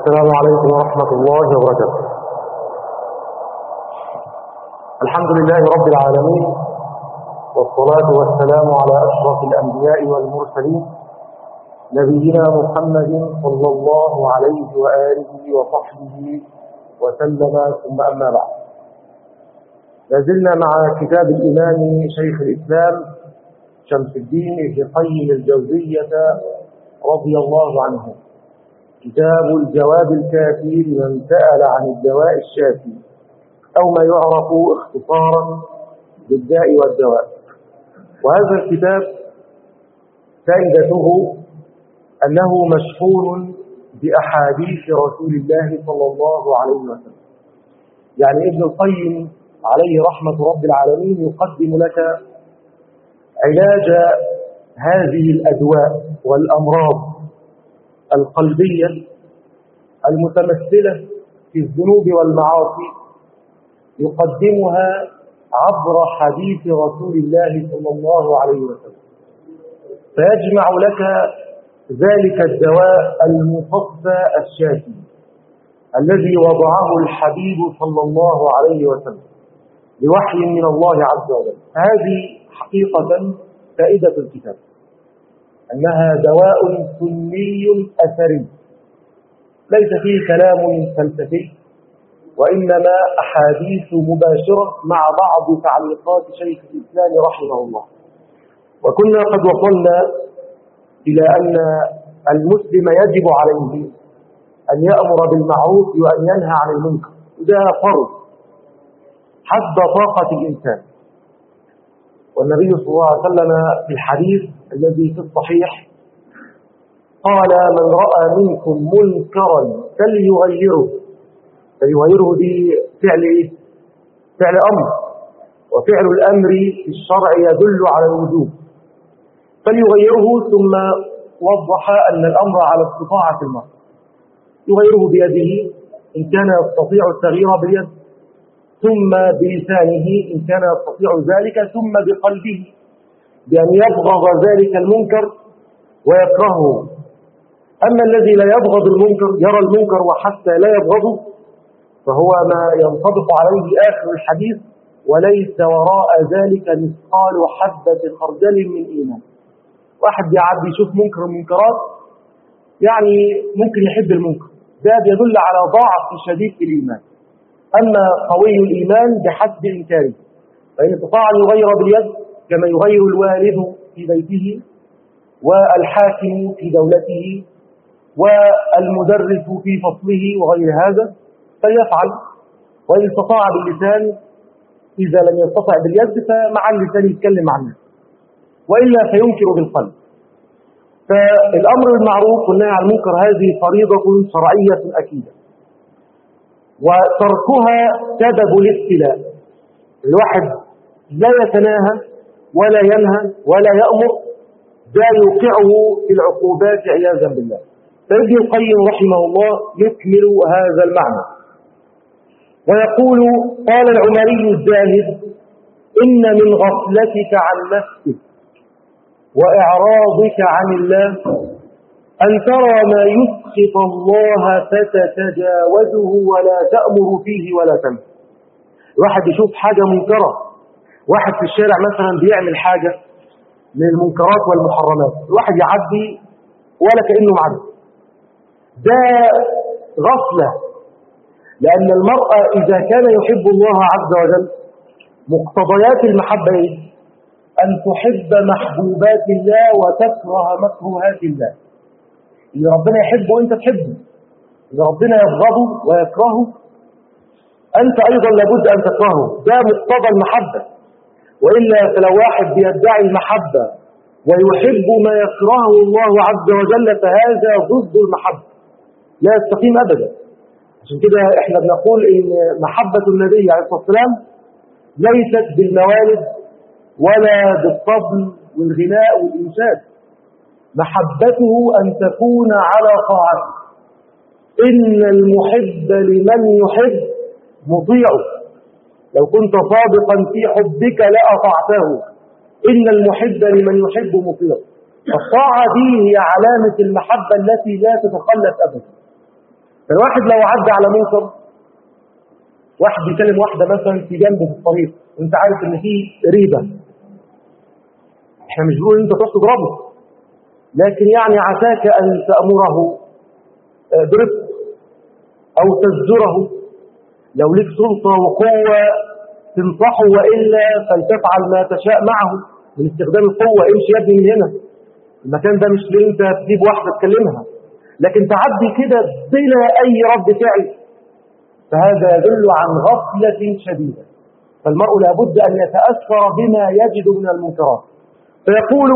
السلام عليكم ورحمة الله وبركاته الحمد لله رب العالمين والصلاة والسلام على أشرف الأنبياء والمرسلين نبينا محمد صلى الله عليه وآله وصحبه وسلم ثم أما بعد لازلنا مع كتاب الإمام شيخ الإسلام شمس الدين ابن قيم الجوزية رضي الله عنه كتاب الجواب الكافي لمن سأل عن الدواء الشافي أو ما يعرف اختصارا بالداء والدواء وهذا الكتاب فائدته أنه مشحون بأحاديث رسول الله صلى الله عليه وسلم يعني ابن القيم عليه رحمة رب العالمين يقدم لك علاج هذه الأدواء والأمراض القلبية المتمثلة في الذنوب والمعاصي يقدمها عبر حديث رسول الله صلى الله عليه وسلم فيجمع لك ذلك الدواء المصفى الشافي الذي وضعه الحبيب صلى الله عليه وسلم بوحي من الله عز وجل هذه حقيقة فائدة الكتاب أنها دواء سني أثري ليس فيه كلام فلسفي وإنما أحاديث مباشرة مع بعض تعليقات شيخ الإسلام رحمه الله وكنا قد وصلنا إلى أن المسلم يجب عليه أن يأمر بالمعروف وأن ينهى عن المنكر ده فرض حسب طاقة الإنسان والنبي صلى الله عليه وسلم في الحديث الذي في الصحيح قال من رأى منكم منكرا فليغيره فليغيره دي فعل ايه فعل امر وفعل الامر في الشرع يدل على الوجوب فليغيره ثم وضح ان الامر على استطاعه المرء يغيره بيده ان كان يستطيع التغيير باليد ثم بلسانه ان كان يستطيع ذلك ثم بقلبه بان يبغض ذلك المنكر ويكرهه اما الذي لا يبغض المنكر يرى المنكر وحتى لا يبغضه فهو ما ينطبق عليه آخر الحديث وليس وراء ذلك مثقال حبة خردل من إيمان واحد يعدي يشوف منكر المنكرات يعني ممكن يحب المنكر ده بيدل على ضعف شديد في الإيمان أما قوي الإيمان بحسب إنكاره فإن استطاع أن يغير باليد كما يغير الوالد في بيته والحاكم في دولته والمدرس في فصله وغير هذا فليفعل وإن استطاع باللسان إذا لم يستطع باليد فمع اللسان يتكلم عنه وإلا فينكر بالقلب فالأمر بالمعروف والنهي عن المنكر هذه فريضة شرعية أكيدة وتركها سبب الابتلاء الواحد لا يتناهى ولا ينهى ولا يأمر ده يوقعه في العقوبات عياذا بالله فابن القيم رحمه الله يكمل هذا المعنى ويقول قال العمري الزاهد إن من غفلتك عن نفسك وإعراضك عن الله أن ترى ما يسخط الله فتتجاوزه ولا تأمر فيه ولا تنفع واحد يشوف حاجة منكرة واحد في الشارع مثلا بيعمل حاجة من المنكرات والمحرمات الواحد يعدي ولا كأنه معدي ده غفلة لأن المرء إذا كان يحب الله عز وجل مقتضيات المحبة إيه؟ أن تحب محبوبات الله وتكره مكروهات الله اللي ربنا يحبه أنت تحبه اللي ربنا يبغضه ويكرهه أنت أيضا لابد أن تكرهه ده مقتضى المحبة وإلا فلو واحد بيدعي المحبة ويحب ما يكرهه الله عز وجل فهذا ضد المحبة لا يستقيم أبدا عشان كده احنا بنقول ان محبة النبي عليه الصلاة والسلام ليست بالموالد ولا بالطبل والغناء والإنشاد محبته أن تكون على طاعته إن المحب لمن يحب مطيعه لو كنت صادقا في حبك لأطعته إن المحب لمن يحب مطيعه الطاعة دي هي علامة المحبة التي لا تتخلف أبدا فالواحد لو عدى على منكر واحد بيكلم واحدة مثلا في جنبه في الطريق وانت عارف ان في ريبة احنا مش بنقول انت تروح تضربه لكن يعني عساك ان تأمره برفق او تزجره لو ليك سلطة وقوة تنصحه وإلا فلتفعل ما تشاء معه من استخدام القوة امشي يا ابني من هنا المكان ده مش ليه انت تجيب واحدة تكلمها لكن تعدي كده بلا أي رد فعل فهذا يدل عن غفلة شديدة فالمرء لابد أن يتأثر بما يجد من المنكرات فيقول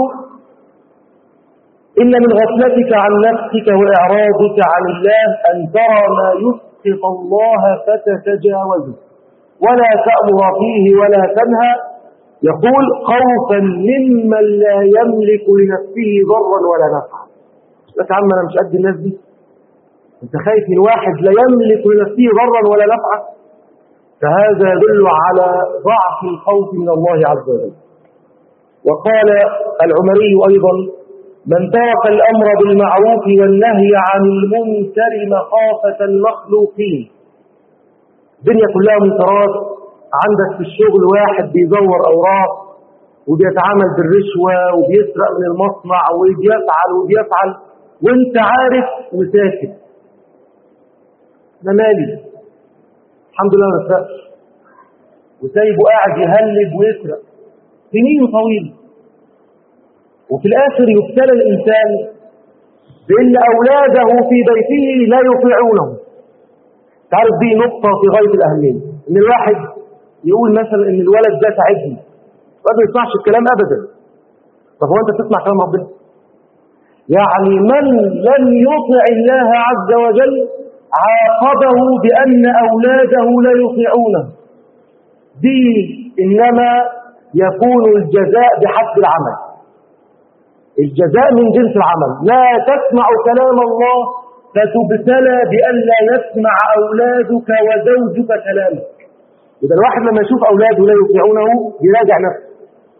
إن من غفلتك عن نفسك وإعراضك عن الله أن ترى ما يسقط الله فتتجاوزه ولا تأمر فيه ولا تنهى يقول خوفا ممن لا يملك لنفسه ضرا ولا نفعا لك عم أنا مش قد الناس دي أنت خايف من واحد لا يملك لنفسه ضرا ولا نفعا فهذا يدل على ضعف الخوف من الله عز وجل وقال العمري أيضا من ترك الأمر بالمعروف والنهي عن المنكر مخافة المخلوقين الدنيا كلها منكرات عندك في الشغل واحد بيزور أوراق وبيتعامل بالرشوة وبيسرق من المصنع وبيفعل وبيفعل وانت عارف وساكت انا مالي الحمد لله ما سرقش وسايبه قاعد يهلب ويسرق سنين طويله وفي الآخر يبتلى الإنسان بأن أولاده في بيته لا يطيعونه تعرف دي نقطة في غاية الأهمية إن الواحد يقول مثلا إن الولد ده تعبني ما يسمعش الكلام أبدا طب هو أنت بتسمع كلام ربنا يعني من لم يطع الله عز وجل عاقبه بأن أولاده لا يطيعونه دي إنما يكون الجزاء بحسب العمل الجزاء من جنس العمل لا تسمع كلام الله فتبتلى بأن لا يسمع أولادك وزوجك كلامك إذا الواحد لما يشوف أولاده لا يطيعونه يراجع نفسه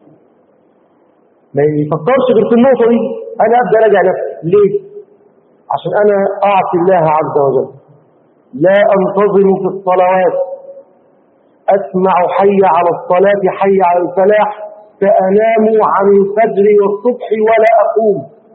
ما يفكرش غير في النقطة دي أنا أبدأ أراجع نفسي ليه؟ عشان أنا أعصي الله عز وجل لا أنتظم في الصلوات أسمع حي على الصلاة حي على الفلاح فأنام عن الفجر والصبح ولا أقوم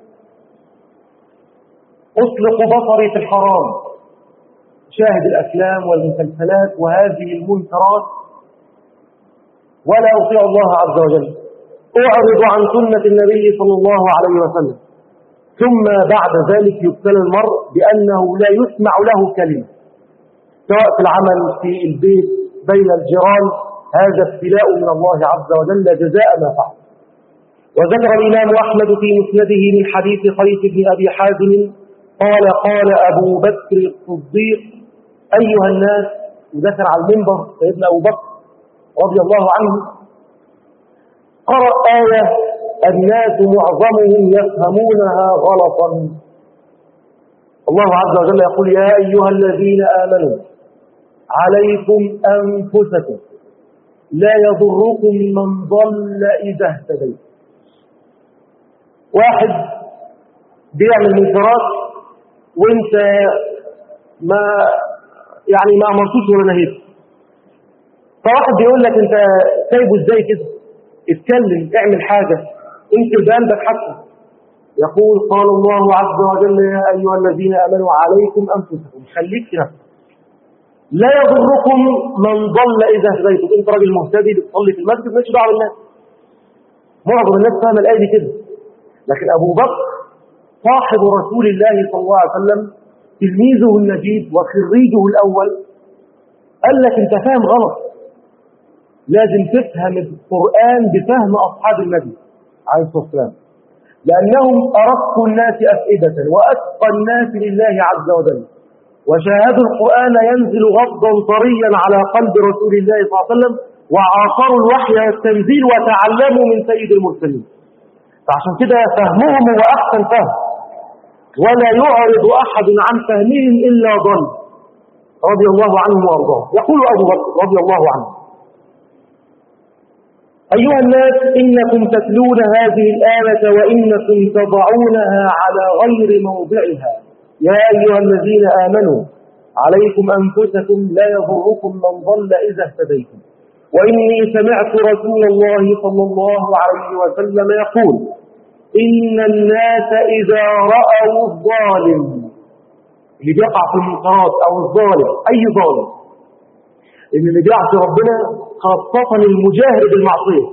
أطلق بصري في الحرام شاهد الأفلام والمسلسلات وهذه المنكرات ولا أطيع الله عز وجل أعرض عن سنة النبي صلى الله عليه وسلم ثم بعد ذلك يبتلى المرء بأنه لا يسمع له كلمة سواء في العمل في البيت بين الجيران هذا ابتلاء من الله عز وجل جزاء ما فعل وذكر الإمام أحمد في مسنده من حديث قيس بن أبي حازم قال قال أبو بكر الصديق أيها الناس وذكر على المنبر سيدنا أبو بكر رضي الله عنه قرأ آية الناس معظمهم يفهمونها غلطا الله عز وجل يقول يا أيها الذين آمنوا عليكم أنفسكم لا يضركم من ضل إذا اهتديت واحد بيعمل منكرات وانت ما يعني ما امرتوش ولا نهيت فواحد بيقول لك انت سايبه ازاي كده اتكلم اعمل حاجة انكر بقلبك حتى يقول قال الله عز وجل يا أيها الذين آمنوا عليكم أنفسكم خليك في نفسك لا يضركم من ضل إذا هديتم انت راجل مهتدي بتصلي في المسجد مش دعوه بالناس معظم الناس فاهم الآية دي كده لكن أبو بكر صاحب رسول الله صلى الله عليه وسلم تلميذه النجيب وخريجه الأول قال لك انت فاهم غلط لازم تفهم القرآن بفهم أصحاب النبي عليه الصلاة والسلام لأنهم أرق الناس أفئدة وأتقى الناس لله عز وجل وشاهدوا القرآن ينزل غضا طريا على قلب رسول الله صلى الله عليه وسلم وعاصروا الوحي والتنزيل وتعلموا من سيد المرسلين فعشان كده فهمهم هو أحسن فهم ولا يعرض أحد عن فهمهم إلا ضل رضي الله عنه وأرضاه يقول أبو بكر رضي الله عنه أيها الناس إنكم تتلون هذه الآية وإنكم تضعونها على غير موضعها يا أيها الذين آمنوا عليكم أنفسكم لا يضركم من ضل إذا اهتديتم وإني سمعت رسول الله صلى الله عليه وسلم يقول إن الناس إذا رأوا الظالم اللي بيقع في المنكرات أو الظالم أي ظالم إن اللي بيعصي ربنا خاصة المجاهر بالمعصية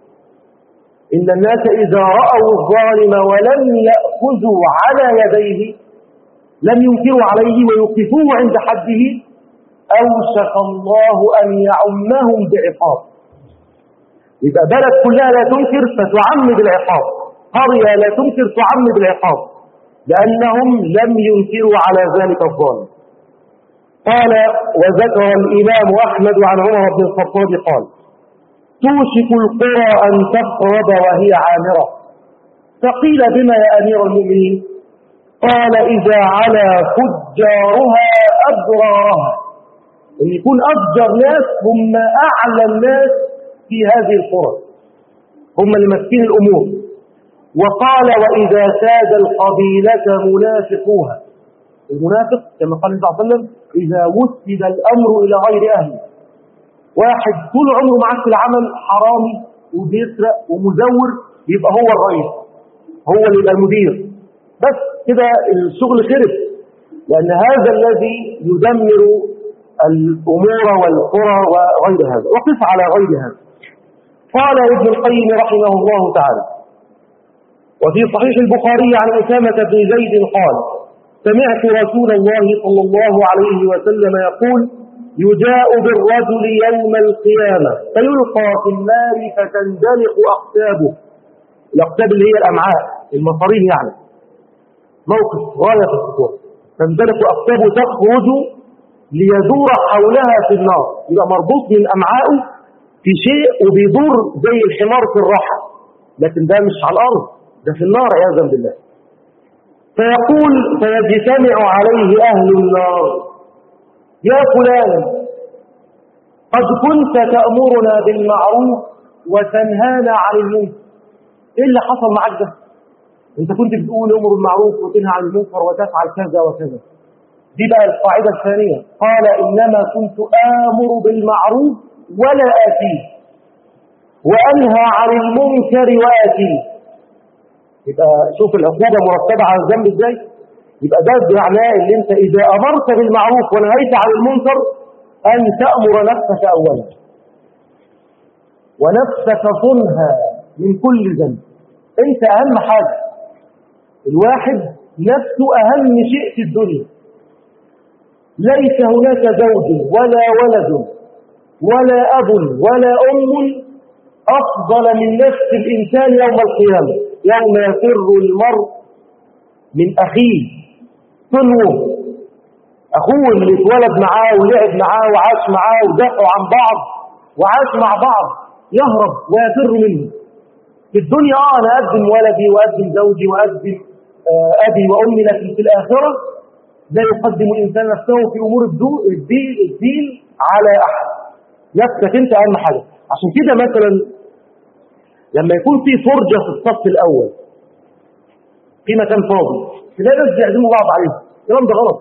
إن الناس إذا رأوا الظالم ولم يأخذوا على يديه لم ينكروا عليه ويوقفوه عند حده أوشك الله أن يعمهم بعقاب يبقى بلد كلها لا تنكر فتعمد العقاب قرية لا تنكر تعمد العقاب لأنهم لم ينكروا على ذلك الظالم قال وذكر الإمام أحمد عن عمر بن الخطاب قال توشك القرى أن تخرب وهي عامرة فقيل بما يا أمير المؤمنين قال إذا على فجارها أبرارها أن يكون أفجر ناس هم أعلى الناس في هذه القرى هم اللي ماسكين الأمور وقال وإذا ساد القبيلة منافقوها المنافق كما قال النبي صلى الله عليه وسلم إذا وسد الأمر إلى غير أهله واحد طول عمره معاه في العمل حرامي وبيسرق ومزور يبقى هو الرئيس هو اللي يبقى المدير بس كده الشغل خرب لأن هذا الذي يدمر الأمور والقرى وغير هذا وقف على غير هذا قال ابن القيم رحمه الله تعالى وفي صحيح البخاري عن أسامة بن زيد قال سمعت رسول الله صلى الله عليه وسلم يقول يجاء بالرجل يوم القيامة فيلقى في النار فتندلق أقتابه الأقتاب اللي هي الأمعاء المصارين يعني موقف غاية في الخطوة تندلق أقتابه تخرج ليدور حولها في النار يبقى مربوط من أمعائه في شيء وبيدور زي الحمار في الراحة لكن ده مش على الأرض ده في النار عياذا بالله فيقول فيجتمع عليه أهل النار يا فلان قد كنت تأمرنا بالمعروف وتنهانا عن المنكر ايه اللي حصل معاك ده انت كنت بتقول امر بالمعروف وتنهى عن المنكر وتفعل كذا وكذا دي بقى القاعدة الثانية قال إنما كنت آمر بالمعروف ولا آتيه وأنهى عن المنكر وآتيه يبقى شوف العقوبة مرتبة على الذنب ازاي يبقى ده معناه ان انت اذا امرت بالمعروف ونهيت عن المنكر ان تأمر نفسك اولا ونفسك تنهى من كل ذنب انت اهم حاجة الواحد نفسه اهم شيء في الدنيا ليس هناك زوج ولا ولد ولا اب ولا ام افضل من نفس الانسان يوم القيامه يوم يفر المرء من أخيه صنوه أخوه اللي اتولد معاه ولعب معاه وعاش معاه ودافعوا عن بعض وعاش مع بعض يهرب ويفر منه في الدنيا آه أنا أقدم ولدي وأقدم زوجي وأقدم آه أبي وأمي لكن في الآخرة لا يقدم الإنسان نفسه في أمور الدين, الدين على أحد نفسك أنت أهم حاجة عشان كده مثلا لما يكون في فرجة في الصف الأول في مكان فاضي تلاقي ناس بيعزموا بعض عليه الكلام ده غلط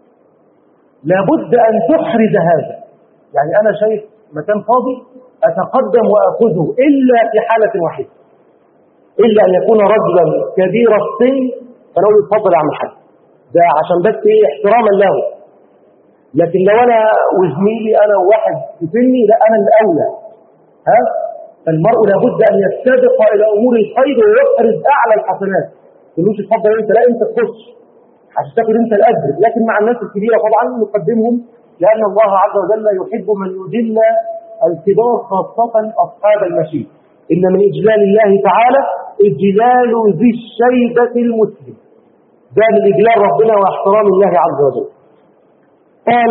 لابد أن تحرز هذا يعني أنا شايف مكان فاضي أتقدم وأخذه إلا في حالة واحدة إلا أن يكون رجلا كبير السن فنقول اتفضل يا عم الحاج ده عشان بس إيه احتراما له لكن لو أنا وزميلي أنا وواحد في سني لا أنا الأولى ها المرء لابد أن يستبق إلى أمور الخير ويحرز أعلى الحسنات تقولوش اتفضل أنت لا أنت تخش عشان تاخد أنت الأجر لكن مع الناس الكبيرة طبعا نقدمهم لأن الله عز وجل يحب من يجل الكبار خاصة أصحاب المشي إن من إجلال الله تعالى إجلال ذي الشيبة المسلم ده من إجلال ربنا واحترام الله عز وجل قال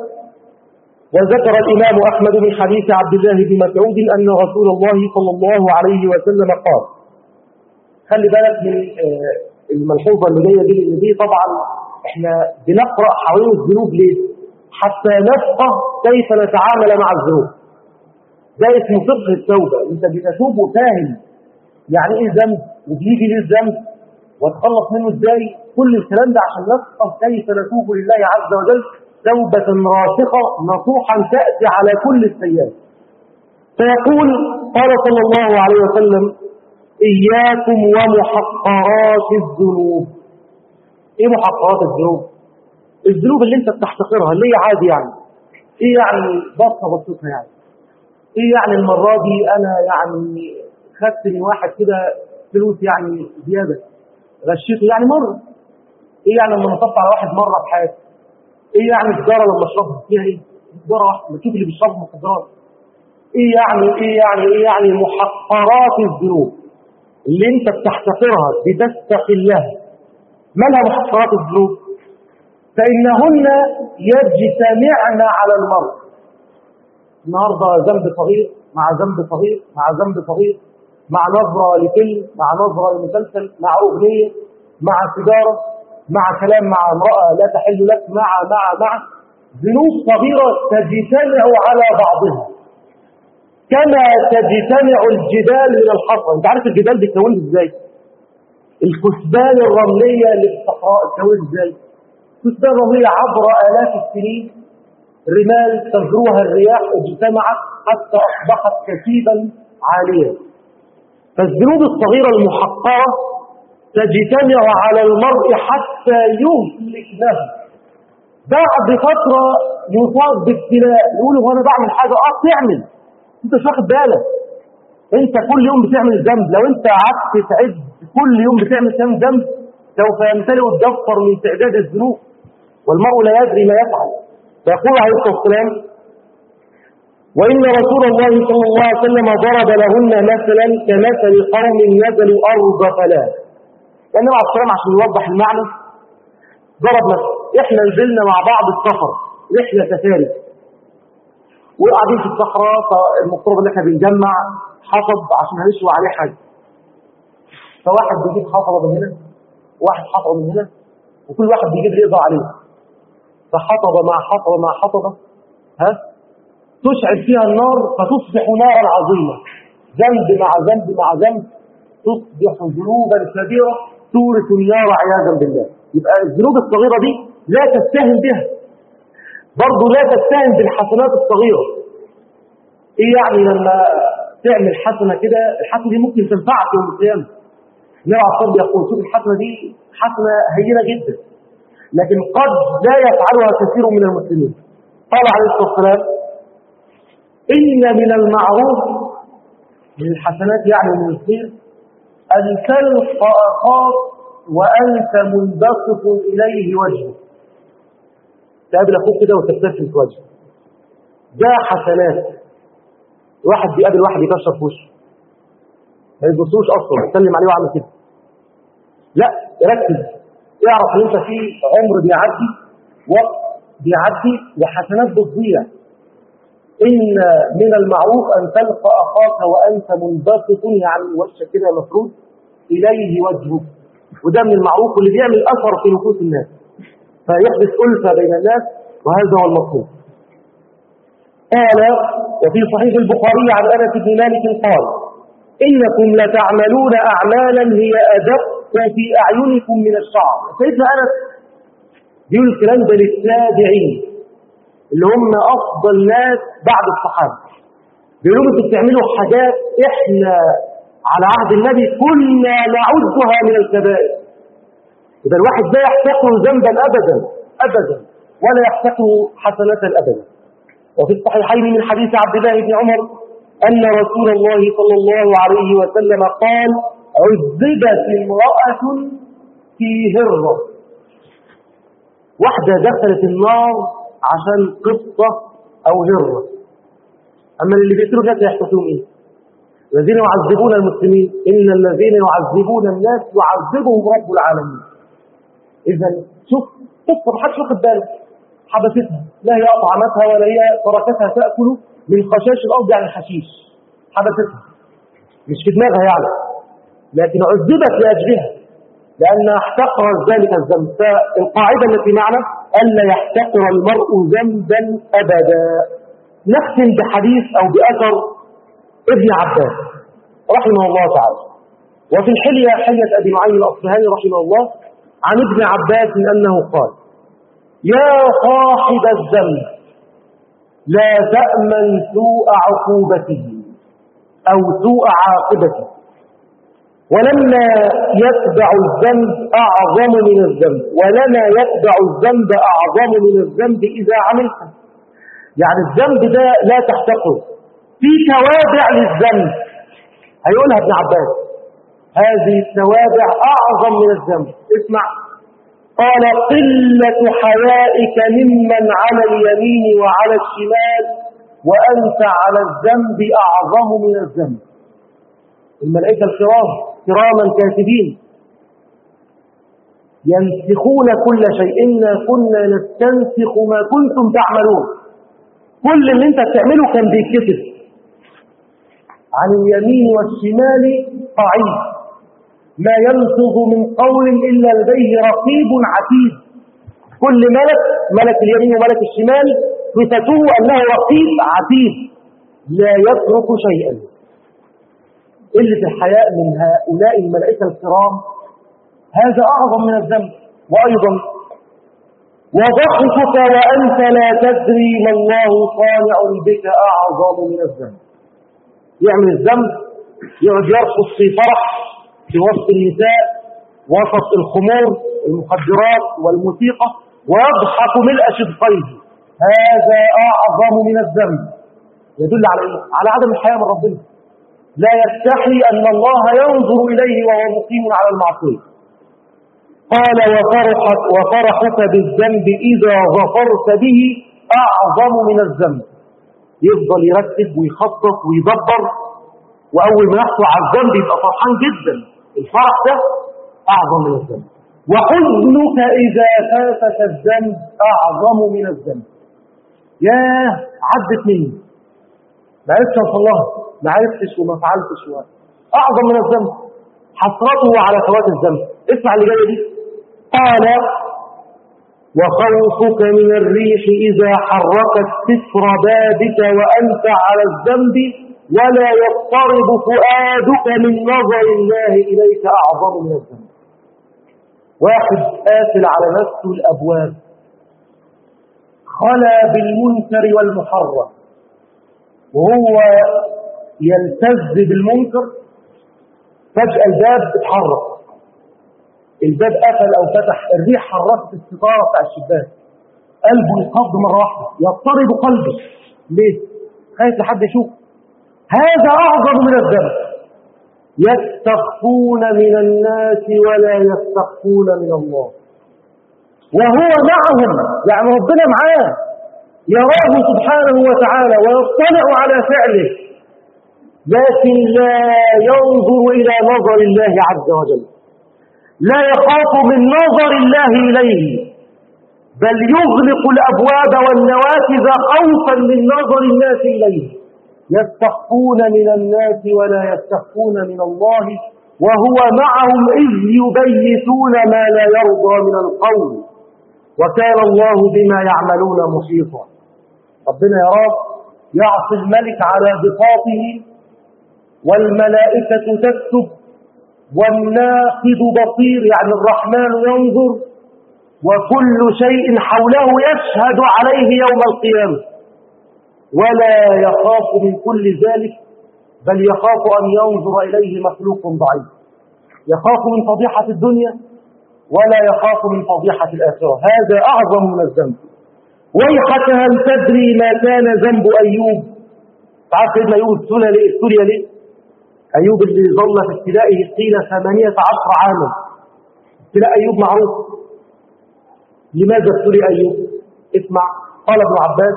وذكر الإمام أحمد من حديث عبد الله بن مسعود أن رسول الله صلى الله عليه وسلم قال خلي بالك من الملحوظة اللي جاية دي لأن دي طبعا احنا بنقرأ حوالين الذنوب ليه؟ حتى نفقه كيف نتعامل مع الذنوب ده اسمه فقه التوبة انت بتتوب وفاهم يعني ايه ذنب وبيجي ليه الذنب وتخلص منه ازاي كل الكلام ده عشان نفقه كيف نتوب لله عز وجل توبة راسخة نصوحا تأتي على كل السيئات فيقول قال صلى الله عليه وسلم إياكم ومحقرات الذنوب إيه محقرات الذنوب الذنوب اللي انت بتحتقرها اللي هي عادي يعني ايه يعني بسطة بسيطة يعني ايه يعني المرة دي انا يعني خدت من واحد كده فلوس يعني زيادة غشيته يعني مرة ايه يعني لما نصبت على واحد مرة في حياتي ايه يعني السجارة لما اشربها فيها ايه سجارة واحدة ما تشوف اللي بيشربوا مخدرات ايه يعني ايه يعني ايه يعني محقرات الذنوب اللي انت بتحتقرها بتستقلها مالها محقرات الذنوب فإنهن يجتمعن على المرء النهارده ذنب صغير مع ذنب صغير مع ذنب صغير مع نظرة لفيلم مع نظرة لمسلسل مع أغنية مع سيجارة مع كلام مع امرأة لا تحل لك مع مع مع ذنوب صغيرة تجتمع على بعضها كما تجتمع الجبال من الحصى انت عارف الجبال بتكون ازاي الكثبان الرملية اللي في الصحراء تكون ازاي كثبان رملية عبر آلاف السنين رمال تزروها الرياح اجتمعت حتى أصبحت كثيبا عاليا فالذنوب الصغيرة المحقرة تجتمع على المرء حتى يهلك له بعد فترة يصاب بابتلاء يقول هو أنا بعمل حاجة اه تعمل انت مش واخد بالك انت كل يوم بتعمل ذنب لو انت قعدت تعد كل يوم بتعمل كام ذنب سوف يمتلئ الدفتر من تعداد الذنوب والمرء لا يدري ما يفعل فيقول عليه الصلاه والسلام وان رسول الله صلى الله عليه وسلم ضرب لهن مثلا كمثل قوم نزلوا ارض فلاة النبي عليه الصلاه عشان يوضح المعنى ضرب مثل احنا نزلنا مع بعض السفر رحله سفاري وقاعدين في الصحراء فالمفترض ان احنا بنجمع حطب عشان هنشوي عليه حاجه فواحد بيجيب حطبه من هنا وواحد حطبه من هنا وكل واحد بيجيب اللي يقدر عليه فحطبه مع حطبه مع حطبه ها تشعل فيها النار فتصبح نارا عظيمه ذنب مع ذنب مع ذنب تصبح ذنوبا كبيره تورث النار عياذا بالله يبقى الذنوب الصغيره دي لا تستهن بها برضه لا تستهن بالحسنات الصغيرة ايه يعني لما تعمل حسنة كده الحسنة دي ممكن تنفعك يوم القيامة النبي عليه الصلاة يقول شوف الحسنة دي حسنة هينة جدا لكن قد لا يفعلها كثير من المسلمين قال عليه الصلاة والسلام إن من المعروف من الحسنات يعني من الخير أن تلقى أخاك وأنت منبسط إليه وجهك تقابل اخوك كده وتبتسم في وجهه ده حسنات واحد بيقابل واحد يكشر في وشه ما يبصوش اصلا يسلم عليه وعمل كده لا ركز اعرف ان انت في عمر بيعدي وقت بيعدي وحسنات بتضيع ان من المعروف ان تلقى اخاك وانت منبسط يعني وشك كده مفروض اليه وجهك وده من المعروف واللي بيعمل اثر في نفوس الناس فيحدث ألفة بين الناس وهذا هو المطلوب قال وفي صحيح البخاري عن أنس بن مالك قال إنكم لتعملون أعمالا هي أدق في أعينكم من الشعر سيدنا أنس بيقول الكلام ده للتابعين اللي هم أفضل ناس بعد الصحابة بيقولوا انتوا بتعملوا حاجات احنا على عهد النبي كنا نعدها من الكبائر إذا الواحد لا يحتقر ذنبا أبدا أبدا ولا يحتقر حسنة أبدا وفي الصحيحين من حديث عبد الله بن عمر أن رسول الله صلى الله عليه وسلم قال عذبت امرأة في هرة واحدة دخلت النار عشان قصة أو هرة أما اللي بيقتلوا الناس يحتسون إيه الذين يعذبون المسلمين إن الذين يعذبون الناس يعذبهم رب العالمين إذا شوف قصة محدش واخد باله حبستها لا هي أطعمتها ولا هي تركتها تأكل من خشاش الأرض يعني الحشيش حبستها مش في دماغها يعني لكن عذبت لأجلها لأنها احتقرت ذلك الذنب فالقاعدة التي معنا ألا يحتقر المرء ذنبا أبدا نختم بحديث أو بأثر ابن عباس رحمه الله تعالى وفي الحلية حلية أبي نعيم الأصفهاني رحمه الله عن ابن عباس أنه قال يا صاحب الذنب لا تأمن سوء عقوبته أو سوء عاقبته ولما يتبع الذنب أعظم من الذنب ولما يتبع الذنب أعظم من الذنب إذا عملته يعني الذنب ده لا تحتقر في توابع للذنب هيقولها ابن عباس هذه التوابع أعظم من الذنب اسمع قال قلة حيائك ممن على اليمين وعلى الشمال وأنت على الذنب أعظم من الذنب الملائكة الكرام كراما كاتبين ينسخون كل شيء إنا كنا نستنسخ ما كنتم تعملون كل اللي انت بتعمله كان بيتكتب عن اليمين والشمال قعيد ما يلفظ من قول إلا لديه رقيب عتيد كل ملك ملك اليمين وملك الشمال صفته أنه رقيب عتيد لا يترك شيئا قلة الحياء من هؤلاء الملائكة الكرام هذا أعظم من الذنب وأيضا وضحكك وأنت لا تدري ما الله صانع بك أعظم من الذنب يعمل الذنب يقعد يرقص في فرح في وسط النساء وسط الخمور المخدرات والموسيقى ويضحك ملء شدقيه هذا أعظم من الذنب يدل على إيه؟ على عدم الحياة من ربنا لا يستحي أن الله ينظر إليه وهو مقيم على المعصية قال وفرحك, وفرحك بالذنب إذا ظفرت به أعظم من الذنب يفضل يرتب ويخطط ويدبر وأول ما يحصل على الذنب يبقى فرحان جدا الفرح ده أعظم من الذنب وحزنك إذا فاتك الذنب أعظم من الذنب ياه عدت مني ما عرفتش اوصل لها ما عرفتش وما فعلتش و... أعظم من الذنب حسرته على فوات الذنب اسمع اللي جايه دي قال وخوفك من الريح إذا حركت ستر بابك وأنت على الذنب ولا يضطرب فؤادك من نظر الله إليك أعظم من الذنب واحد قاتل على نفسه الأبواب خلا بالمنكر والمحرم وهو يلتز بالمنكر فجأة الباب اتحرك الباب قفل او فتح الريح حركت الستاره بتاع الشباك قلبه ينقض مره واحده يضطرب قلبه ليه خايف لحد يشوف هذا اعظم من الذنب يستخفون من الناس ولا يستخفون من الله وهو معهم يعني ربنا معاه يراه سبحانه وتعالى ويطلع على فعله لكن لا ينظر إلى نظر الله عز وجل لا يخاف من نظر الله إليه بل يغلق الأبواب والنوافذ خوفا من نظر الناس إليه يستخفون من الناس ولا يستخفون من الله وهو معهم إذ يبيتون ما لا يرضى من القول وكان الله بما يعملون محيطا ربنا يراه يعصي الملك على بساطه والملائكة تكتب والناقد بصير يعني الرحمن ينظر وكل شيء حوله يشهد عليه يوم القيامة ولا يخاف من كل ذلك بل يخاف أن ينظر إليه مخلوق ضعيف يخاف من فضيحة الدنيا ولا يخاف من فضيحة الآخرة هذا أعظم من الذنب ويحك هل تدري ما كان ذنب أيوب تعرف سيدنا أيوب ابتلى ليه ابتلي ليه أيوب اللي ظل في ابتلائه قيل ثمانية عشر عاما ابتلاء أيوب معروف لماذا ابتلي أيوب اسمع قال ابن عباس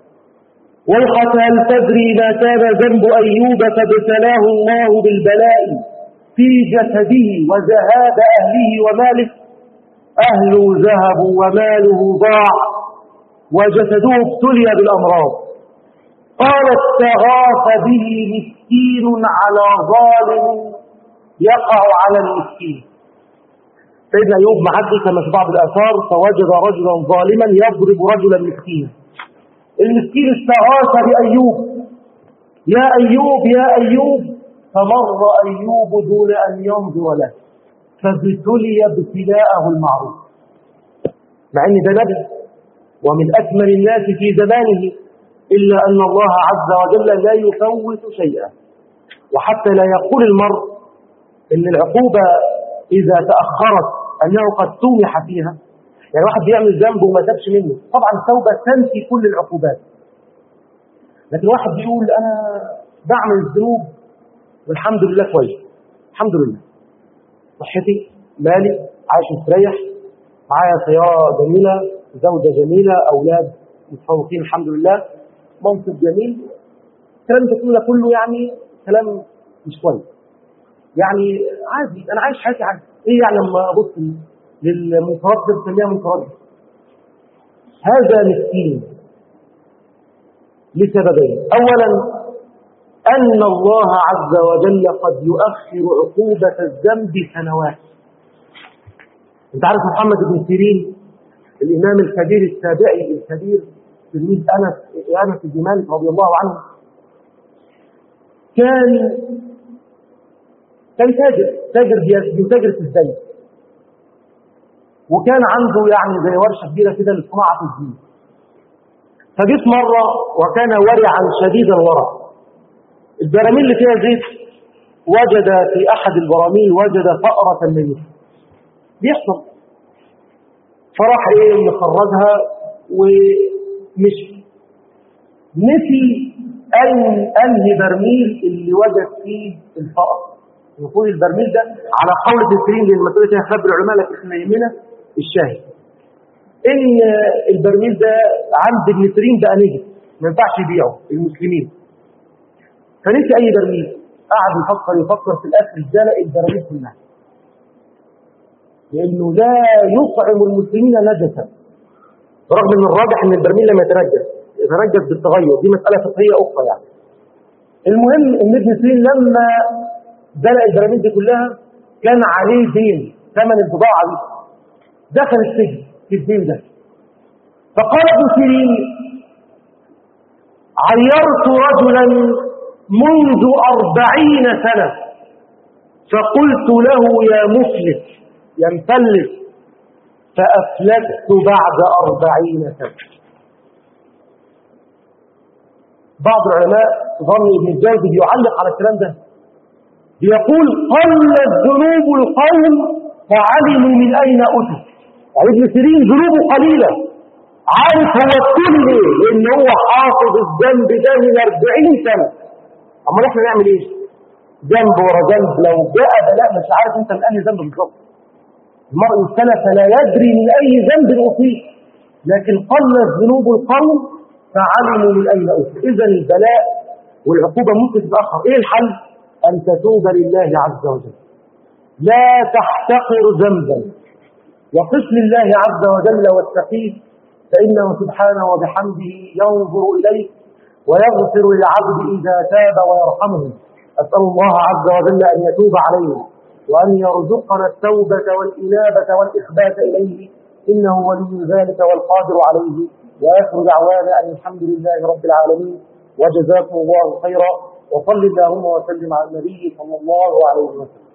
ويحك هل تدري ما كان ذنب أيوب فابتلاه الله بالبلاء في جسده وذهاب أهله وماله أهله ذهبوا وماله ضاع وجسده ابتلي بالأمراض قال استغاث به مسكين على ظالم يقع على المسكين سيدنا أيوب معدي كما في بعض الآثار فوجد رجلا ظالما يضرب رجلا مسكينا المسكين استغاث بأيوب يا أيوب يا أيوب فمر أيوب دون أن ينظر له فابتلي ابتلاءه المعروف مع ان ده نبي ومن أكمل الناس في زمانه إلا أن الله عز وجل لا يفوت شيئا وحتى لا يقول المرء إن العقوبة إذا تأخرت أنه قد سومح فيها يعني واحد بيعمل ذنب وما تابش منه طبعا التوبة تنفي كل العقوبات لكن واحد بيقول أنا بعمل الذنوب والحمد لله كويس الحمد لله صحتي مالي عايش مستريح معايا سيارة جميلة زوجة جميلة أولاد متفوقين الحمد لله منصب جميل الكلام ده كله كله يعني كلام مش كويس يعني عادي أنا عايش حياتي عادي إيه يعني لما أبص للمنكرات ده بسميها منكرات هذا مسكين لسببين أولا أن الله عز وجل قد يؤخر عقوبة الذنب سنوات انت عارف محمد بن سيرين الإمام الكبير التابعي الكبير تلميذ أنس أنس بن مالك رضي الله عنه كان كان تاجر تاجر بيتاجر في الزيت وكان عنده يعني زي ورشة كبيرة كده لصناعة الزيت فجيت مرة وكان ورعا شديد الورع البراميل اللي فيها زيت وجد في أحد البراميل وجد فأرة ميتة بيحصل فراح ايه يخرجها ومشي نسي أن أنهي برميل اللي وجد فيه الفأر المفروض البرميل ده على قول السرين لأن المسألة فيها خلاف العلماء لكن احنا يهمنا الشاهد ان البرميل ده عند ابن سيرين بقى نجس ما ينفعش يبيعه المسلمين فنسي اي برميل قعد يفكر يفكر في الاكل زلق البراميل كلها لانه لا يطعم المسلمين نجسا رغم ان الراجح ان البرميل لما يتنجس يتنجس بالتغير دي مساله فقهيه اخرى يعني المهم ان ابن سيرين لما زلق البراميل دي كلها كان عليه دين ثمن البضاعه دي دخل السجن في الدين ده فقال ابن سيرين عيرت رجلا منذ أربعين سنة فقلت له يا مفلس يا مفلس فأفلست بعد أربعين سنة بعض العلماء ظن ابن الجوزي بيعلق على الكلام ده بيقول قلت ذنوب القوم فعلموا من أين أتوا يعني ابن سيرين ذنوبه قليلة عارف هو كل ايه لان هو حافظ الذنب ده من 40 سنة اما احنا نعمل ايه ذنب ورا ذنب لو جاء بلاء مش عارف انت من انهي ذنب بالظبط المرء السلف لا يدري من اي ذنب اصيب لكن قلت ذنوب القوم فعلموا من اين اتوا اذا البلاء والعقوبة ممكن تتأخر ايه الحل ان تتوب لله عز وجل لا تحتقر ذنبا وقف لله عز وجل واتقيه فإنه سبحانه وبحمده ينظر إليك ويغفر للعبد إذا تاب ويرحمه أسأل الله عز وجل أن يتوب علينا وأن يرزقنا التوبة والإنابة والإخبات إليه إنه ولي ذلك والقادر عليه وآخر دعوانا أن الحمد لله رب العالمين وجزاكم الله خيرا وصل اللهم وسلم على النبي صلى الله عليه وسلم